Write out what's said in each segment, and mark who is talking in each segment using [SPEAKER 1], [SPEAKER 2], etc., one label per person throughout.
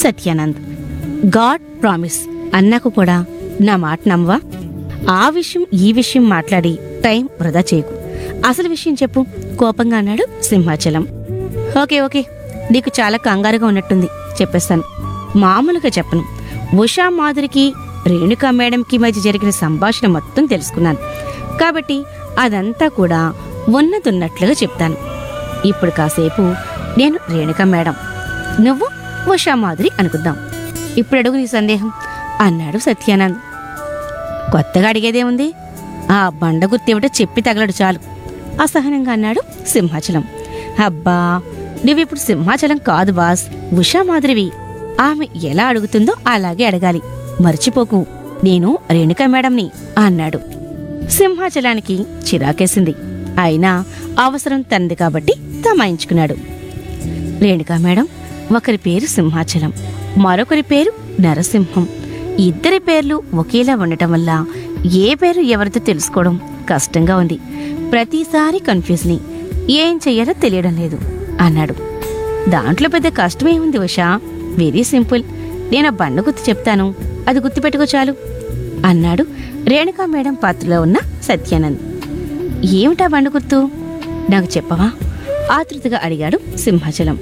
[SPEAKER 1] Satyanand God promise అన్నాకు కూడా నా మాట నమ్మవా ఆ విషయం ఈ విషయం మాట్లాడి టైం వృధా చేయకు అసలు విషయం చెప్పు కోపంగా అన్నాడు సింహాచలం ఓకే ఓకే నీకు చాలా కంగారుగా ఉన్నట్టుంది చెప్పేస్తాను మామూలుగా చెప్పను ఉషా మాధురికి రేణుకా మేడంకి మధ్య జరిగిన సంభాషణ మొత్తం తెలుసుకున్నాను కాబట్టి అదంతా కూడా ఉన్నదున్నట్లుగా చెప్తాను ఇప్పుడు కాసేపు నేను రేణుకా మేడం నువ్వు ఉషా మాధురి అనుకుందాం ఇప్పుడు అడుగు నీ సందేహం అన్నాడు సత్యానంద్ కొత్తగా అడిగేదేముంది ఆ బండ గుర్తేమిటో చెప్పి తగలడు చాలు అసహనంగా అన్నాడు సింహాచలం అబ్బా నువ్విప్పుడు సింహాచలం కాదు బాస్ ఉషా మాదిరివి ఆమె ఎలా అడుగుతుందో అలాగే అడగాలి మర్చిపోకు నేను రేణుకా మేడంని అన్నాడు సింహాచలానికి చిరాకేసింది అయినా అవసరం తనది కాబట్టి తమాయించుకున్నాడు రేణుకా మేడం ఒకరి పేరు సింహాచలం మరొకరి పేరు నరసింహం ఇద్దరి పేర్లు ఒకేలా ఉండటం వల్ల ఏ పేరు ఎవరితో తెలుసుకోవడం కష్టంగా ఉంది ప్రతిసారి కన్ఫ్యూజ్ని ఏం చెయ్యాలో తెలియడం లేదు అన్నాడు దాంట్లో పెద్ద కష్టమే ఉంది ఉషా వెరీ సింపుల్ నేను ఆ బండ గుర్తు చెప్తాను అది గుర్తుపెట్టుకో చాలు అన్నాడు రేణుకా మేడం పాత్రలో ఉన్న సత్యానంద్ ఏమిటా బండ గుర్తు నాకు చెప్పవా ఆతృతగా అడిగాడు సింహాచలం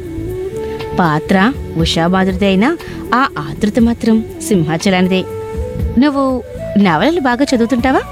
[SPEAKER 1] పాత్ర ఉషాబాదుడిదే అయినా ఆ ఆతృత మాత్రం సింహాచలానిదే నువ్వు నవలలు బాగా చదువుతుంటావా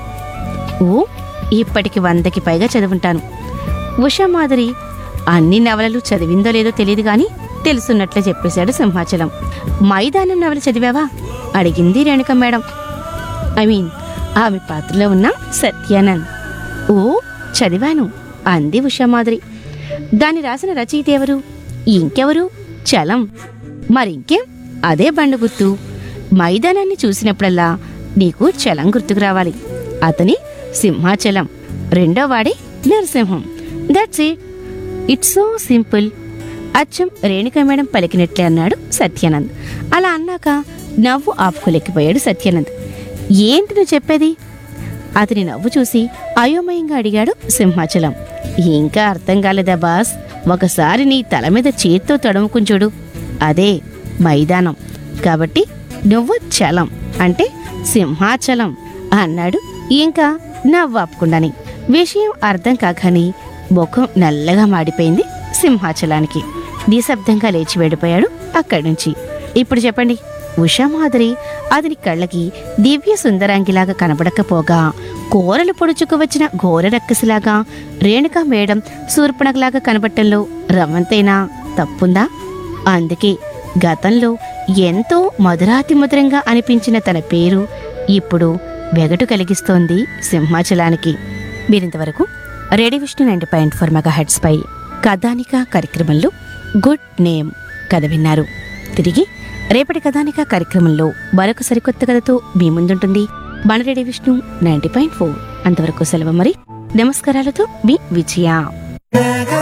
[SPEAKER 1] ఓ ఇప్పటికి వందకి పైగా చదువుంటాను ఉషా మాదిరి అన్ని నవలలు చదివిందో లేదో తెలియదు గాని తెలుసున్నట్లే చెప్పేశాడు సింహాచలం మైదానం నవల చదివావా అడిగింది రేణుక మేడం ఐ మీన్ ఆమె పాత్రలో ఉన్న సత్యానంద్ ఓ చదివాను అంది ఉషామాధురి దాన్ని రాసిన రచయిత ఎవరు ఇంకెవరు చలం మరింకేం అదే బండు గుర్తు మైదానాన్ని చూసినప్పుడల్లా నీకు చలం గుర్తుకు రావాలి అతని సింహాచలం రెండో వాడే Narasimham that's it it's so simple అచ్చం రేణుక మేడం పలికినట్లే అన్నాడు సత్యానంద్ అలా అన్నాక నవ్వు ఆపుకోలేకపోయాడు సత్యానంద్ ఏంటి నువ్వు చెప్పేది అతని నవ్వు చూసి అయోమయంగా అడిగాడు సింహాచలం ఇంకా అర్థం కాలేదా బాస్ ఒకసారి నీ తల మీద చేత్తో తడుముకుని చూడు అదే మైదానం కాబట్టి నువ్వు చలం అంటే సింహాచలం అన్నాడు ఇంకా నవ్వు ఆపుకుండాని విషయం అర్థం కాకని ముఖం నల్లగా మాడిపోయింది సింహాచలానికి నిశ్శబ్దంగా లేచి వెళ్ళిపోయాడు అక్కడి నుంచి ఇప్పుడు చెప్పండి ఉషామాధురి అతని కళ్ళకి దివ్య సుందరాంగిలాగా కనబడకపోగా కూరలు పొడుచుకు వచ్చిన ఘోర రక్కసిలాగా రేణుకా మేడం శూర్పణగలాగా కనబట్టంలో రవ్వంతైనా తప్పుందా అందుకే గతంలో ఎంతో మధురాతి మధురంగా అనిపించిన తన పేరు ఇప్పుడు వెగటు కలిగిస్తోంది సింహాచలానికి మీరింతవరకు radio Vishnu ninety point four mega hertz పై కథానిక కార్యక్రమంలో గుడ్ నేమ్ కథ విన్నారు తిరిగి రేపటి కథానిక కార్యక్రమంలో మరొక సరికొత్త కథతో మీ ముందుంటుంది మన radio Vishnu ninety point four అంతవరకు సెలవు మరి నమస్కారాలతో మీ విజయ